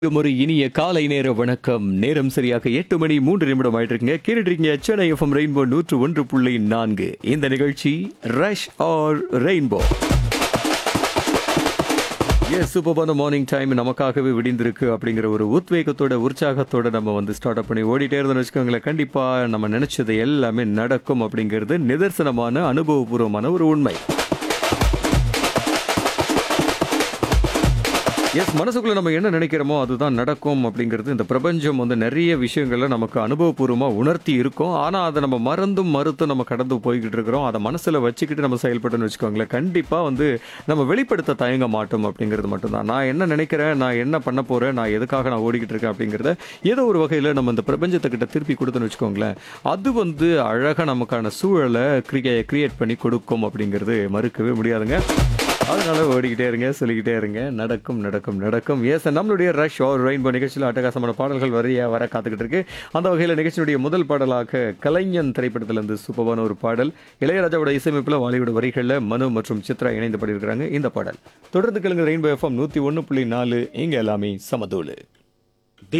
மீண்டும் ஒரு இனிய காலை நேர வணக்கம் நேரம் சரியாக எட்டு மணி மூன்று நிமிடம் ஆயிட்டு இருக்குங்க கேட்டுருக்கீங்க சென்னை எஃப்எம் ரெயின்போ நூற்று ஒன்று புள்ளி நான்கு இந்த நிகழ்ச்சி ரஷ் ஆர் ரெயின்போ எஸ் சூப்பரான மார்னிங் டைம் நமக்காகவே விடிந்திருக்கு அப்படிங்கிற ஒரு உத்வேகத்தோட உற்சாகத்தோட நம்ம வந்து ஸ்டார்ட் அப் பண்ணி ஓடிட்டே இருந்தோம்னு வச்சுக்கோங்களேன் கண்டிப்பா நம்ம நினைச்சது எல்லாமே நடக்கும் அப்படிங்கிறது நிதர்சனமான அனுபவபூர்வமான ஒரு உண்மை எஸ் மனசுக்குள்ள நம்ம என்ன நினைக்கிறோமோ அதுதான் நடக்கும் அப்படிங்கிறது இந்த பிரபஞ்சம் வந்து நிறைய விஷயங்களை நமக்கு அனுபவபூர்வமாக உணர்த்தி இருக்கும் ஆனால் அதை நம்ம மறந்தும் மறுத்தும் நம்ம கடந்து போய்கிட்டு இருக்கிறோம் அதை மனசில் வச்சுக்கிட்டு நம்ம செயல்பட்டோம்னு வச்சுக்கோங்களேன் கண்டிப்பாக வந்து நம்ம வெளிப்படுத்த தயங்க மாட்டோம் அப்படிங்கிறது மட்டும்தான் நான் என்ன நினைக்கிறேன் நான் என்ன பண்ண போகிறேன் நான் எதுக்காக நான் ஓடிக்கிட்டு இருக்கேன் அப்படிங்கிறத ஏதோ ஒரு வகையில் நம்ம இந்த பிரபஞ்சத்துக்கிட்ட திருப்பி கொடுத்தோன்னு வச்சுக்கோங்களேன் அது வந்து அழகாக நமக்கான சூழலை கிரியே கிரியேட் பண்ணி கொடுக்கும் அப்படிங்கிறது மறுக்கவே முடியாதுங்க அதனால ஓடிக்கிட்டே இருங்க சொல்லிக்கிட்டே இருங்க நடக்கும் நடக்கும் நடக்கும் எஸ் நம்மளுடைய ரஷ் ஆர் ரெயின்போ நிகழ்ச்சியில் அட்டகாசமான பாடல்கள் வரைய வர காத்துக்கிட்டு இருக்கு அந்த வகையில் நிகழ்ச்சியுடைய முதல் பாடலாக கலைஞன் திரைப்படத்திலிருந்து சூப்பரான ஒரு பாடல் இளையராஜாவோட இசையமைப்பில் வாலிவுட் வரிகளில் மனு மற்றும் சித்ரா இணைந்து பாடியிருக்கிறாங்க இந்த பாடல் தொடர்ந்து கிழங்கு ரெயின்போ எஃப்எம் நூற்றி ஒன்று புள்ளி நாலு இங்கே எல்லாமே சமதூளு